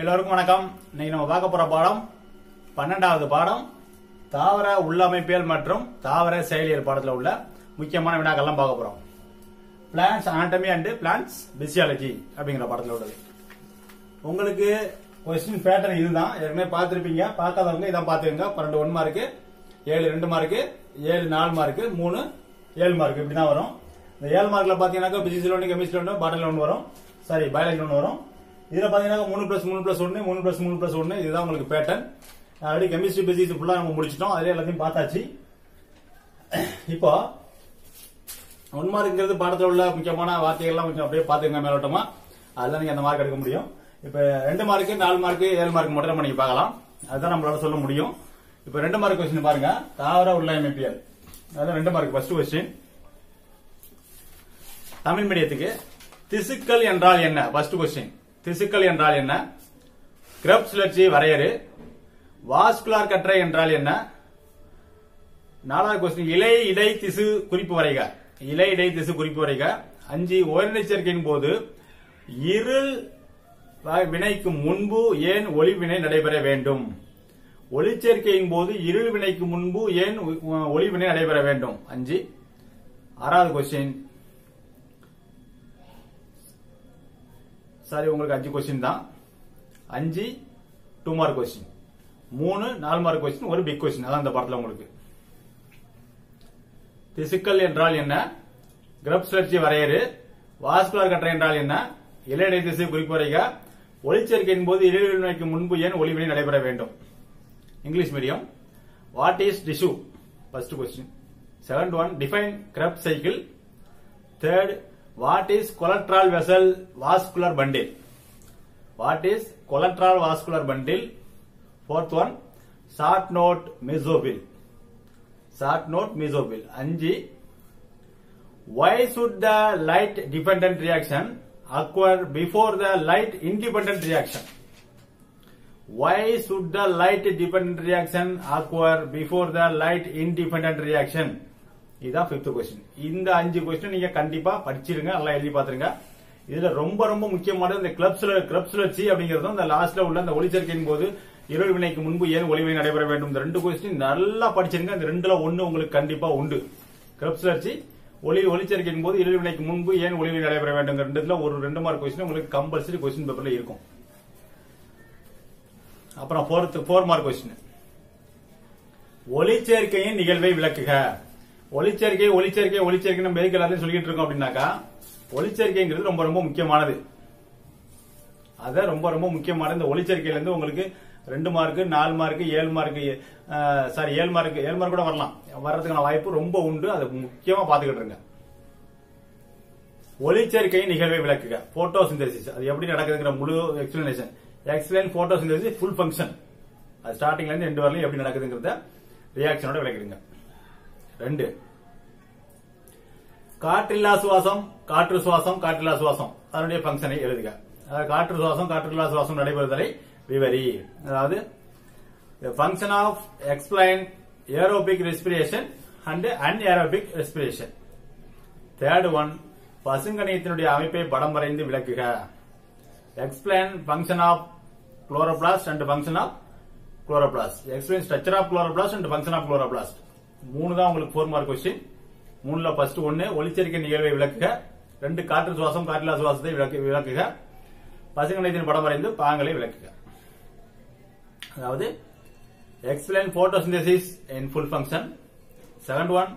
எல்லோருக்கும் வணக்கம் இன்னைக்கு நம்ம பார்க்க போற பாடம் பன்னெண்டாவது பாடம் தாவர உள்ளமைப்பியல் மற்றும் தாவர செயலியல் பாடத்துல உள்ள முக்கியமான வினாக்கள்லாம் பார்க்க போறோம் plants anatomy and plants physiology அப்படிங்கிற பாடத்துல உள்ளது உங்களுக்கு கொஸ்டின் பேட்டர்ன் இதுதான் ஏற்கனவே பார்த்திருப்பீங்க பார்க்காதவங்க இதான் பார்த்துக்கங்க பன்னெண்டு ஒன் மார்க்கு ஏழு ரெண்டு மார்க்கு ஏழு நாலு மார்க்கு மூணு ஏழு மார்க் இப்படி தான் வரும் இந்த ஏழு மார்க்ல பாத்தீங்கன்னாக்கா பிசிக்ஸ்ல ஒன்று கெமிஸ்ட்ரி ஒன்று பாட்டல் ஒன்று வரும் சாரி பயாலஜி ஒன்று வரும் இதுல பாத்தீங்கன்னா மூணு பிளஸ் மூணு பிளஸ் ஒன்று மூணு பிளஸ் மூணு பிளஸ் ஒன்று இதுதான் உங்களுக்கு பேட்டர்ன் ஆல்ரெடி கெமிஸ்ட்ரி பிசிக்ஸ் ஃபுல்லா நம்ம முடிச்சிட்டோம் அதே எல்லாத்தையும் பார்த்தாச்சு இப்போ ஒன் மார்க்ங்கிறது பாடத்தில் உள்ள முக்கியமான வார்த்தைகள்லாம் கொஞ்சம் அப்படியே பாத்துக்கங்க மேலோட்டமா அதெல்லாம் நீங்க அந்த மார்க் எடுக்க முடியும் இப்ப ரெண்டு மார்க்கு நாலு மார்க்கு ஏழு மார்க் மட்டும் நம்ம நீங்க பார்க்கலாம் அதுதான் நம்மளால சொல்ல முடியும் இப்ப ரெண்டு மார்க் கொஸ்டின் பாருங்க தாவர உள்ளமைப்பியல் அதான் ரெண்டு மார்க் ஃபர்ஸ்ட் கொஸ்டின் தமிழ் மீடியத்துக்கு திசுக்கள் என்றால் என்ன ஃபர்ஸ்ட் கொஸ்டின் திசுக்கள் என்றால் என்ன கிரப் சுழற்சி வரையறு வாஸ்குலார் கற்றை என்றால் என்ன நாலாவது கொஸ்டின் இலை இடை திசு குறிப்பு வரைக இலை இடை திசு குறிப்பு வரைக அஞ்சு ஓரிடை சேர்க்கையின் போது இருள் வ- வினைக்கு முன்பு ஏன் ஒளி வினை நடைபெற வேண்டும் ஒளிச்சேர்க்கையின் போது இருள் வினைக்கு முன்பு ஏன் ஒ- ஒளி வினை நடைபெற வேண்டும் அஞ்சு ஆறாவது கொஸ்டின் சாரி உங்களுக்கு அஞ்சு கொஸ்டின் தான் அஞ்சு டூ மார்க் கொஸ்டின் மூணு நாலு மார்க் கொஸ்டின் ஒரு பிக் கொஸ்டின் அதான் இந்த பாடத்துல உங்களுக்கு திசுக்கள் என்றால் என்ன கிரப் சுழற்சி வரையறு வாஸ்குலர் கற்றை என்றால் என்ன இலையடை திசு குறிப்பு வரைக ஒளிச்சேர்க்கையின் போது இடைவெளிக்கு முன்பு ஏன் ஒளிவினை நடைபெற வேண்டும் English medium what is tissue first question second one define Krebs cycle third what is collateral vessel vascular bundle what is collateral vascular bundle fourth one short note mesophyll short note mesophyll அஞ்சு why should the light dependent reaction occur before the light independent reaction why should the light dependent reaction occur before the light independent reaction இதுதான் fifth question இந்த அஞ்சு question நீங்க கண்டிப்பா படிச்சிருங்க நல்லா எழுதி பாத்துருங்க இதுல ரொம்ப ரொம்ப முக்கியமானது இந்த கிளப் சுழ கிளப் சுழற்சி அப்படிங்கறதும் இந்த லாஸ்ட்ல உள்ள இந்த ஒளிச்சேர்க்கையின் போது இருள் வினைக்கு முன்பு ஏன் ஒளிவினை நடைபெற வேண்டும் இந்த ரெண்டு கொஸ்டின் நல்லா படிச்சிருங்க இந்த ரெண்டுல ஒண்ணு உங்களுக்கு கண்டிப்பா உண்டு கிளப் சுழற்சி ஒளி ஒளிச்சேர்க்கையின் போது இருள் வினைக்கு முன்பு ஏன் ஒளிவினை நடைபெற வேண்டும் ரெண்டுல ஒரு ரெண்டு மார்க் கொஸ்டின் உங்களுக்கு கம்பல்சரி கொஸ்டின் பேப்பர்ல இருக்கும் அப்புறம் ஃபோர்த் ஃபோர் மார்க் கொஸ்டின் ஒளிச்சேர்க்கையின் நிகழ்வை விளக்குக ஒளிச்சேர்க்கை ஒளிச்சேர்க்கை ஒளிச்சேர்க்கை நம்ம எதுக்கு எல்லாத்தையும் சொல்லிட்டு இருக்கோம் அப்படின்னாக்கா ஒளிச்சேர்க்கைங்கிறது ரொம்ப ரொம்ப முக்கியமானது அதான் ரொம்ப ரொம்ப முக்கியமான இந்த ஒளிச்சேர்க்கையில இருந்து உங்களுக்கு ரெண்டு மார்க் நாலு மார்க் ஏழு மார்க் சாரி ஏழு மார்க் ஏழு மார்க் கூட வரலாம் வர்றதுக்கான வாய்ப்பு ரொம்ப உண்டு அதை முக்கியமா பாத்துக்கிட்டு இருங்க ஒளிச்சேர்க்கையின் நிகழ்வை விளக்குக போட்டோ சிந்தசிஸ் அது எப்படி நடக்குதுங்கிற முழு explanation explain photosynthesis full function அது ஸ்டார்டிங்ல இருந்து ரெண்டு வரலையும் எப்படி நடக்குதுங்கிறத ரியாக்ஷனோட விளக்கிடுங்க ரெண்டு காற்றில்லா சுவாசம் காற்று சுவாசம் காற்றில்லா சுவாசம் அதனுடைய ஃபங்க்ஷனை எழுதுக அதாவது காற்று சுவாசம் காற்றில்லா சுவாசம் நடைபெறுதலை விவரி அதாவது function of explain aerobic respiration and anaerobic respiration third one பசுங்கணியத்தினுடைய அமைப்பை படம் வரைந்து விளக்குக explain function of chloroplast and function of chloroplast explain structure of chloroplast and function of chloroplast மூணு தான் உங்களுக்கு ஃபோர் மார்க் கொஸ்டின் மூணுல ஃபர்ஸ்ட் ஒன்னு ஒளிச்சேர்க்கை நிகழ்வை விளக்குக ரெண்டு காற்று சுவாசம் காற்றில்லா சுவாசத்தை விளக்கு விளக்குக பசுங்கணியத்தின் படம் வரைந்து பாங்களை விளக்குக அதாவது explain photosynthesis in full function second one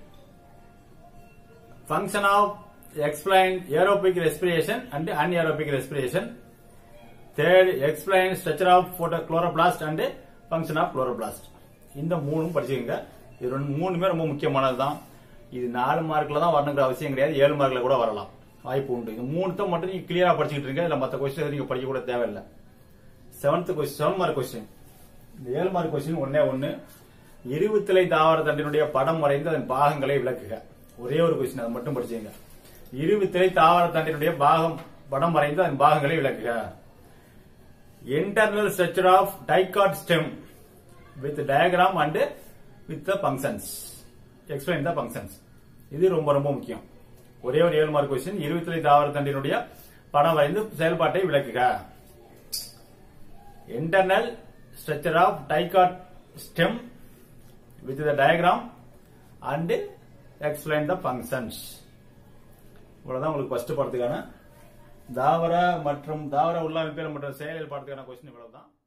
function of explain aerobic respiration and anaerobic respiration third explain structure of photo- chloroplast and function of chloroplast இந்த மூணும் படிச்சுக்கங்க இது ரெண்டு மூணுமே ரொம்ப முக்கியமானதுதான் இது நாலு மார்க்ல தான் வரணுங்கிற அவசியம் கிடையாது ஏழு மார்க்ல கூட வரலாம் வாய்ப்பு உண்டு இந்த மூணுத்த மட்டும் நீங்க கிளியரா படிச்சுக்கிட்டு இருங்க இல்ல மத்த கொஸ்டின் நீங்க படிக்க கூட தேவையில்லை seventh question seven mark question இந்த ஏழு மார்க் கொஸ்டின் ஒன்னே ஒன்னு இருபத்திலை தாவர தண்டினுடைய படம் வரைந்து அதன் பாகங்களை விளக்குக ஒரே ஒரு கொஸ்டின் அதை மட்டும் படிச்சுங்க இருபத்திலை தாவர தண்டினுடைய பாகம் படம் வரைந்து அதன் பாகங்களை விளக்குக internal structure of dicot stem with diagram and with the functions explain the functions இது ரொம்ப ரொம்ப முக்கியம் ஒரே ஒரு ஏழு மார்க் கொஸ்டின் இருபத்திலை தாவர தண்டினுடைய படம் வரைந்து செயல்பாட்டை விளக்குக internal structure of dicot stem with the diagram and explain the functions இவ்வளவுதான் உங்களுக்கு ஃபர்ஸ்ட் பாடத்துக்கான தாவர மற்றும் தாவர உள்ளமைப்பியல் மற்றும் செயலியல் பாடத்துக்கான கொஸ்டின் இவ்வளவுதான்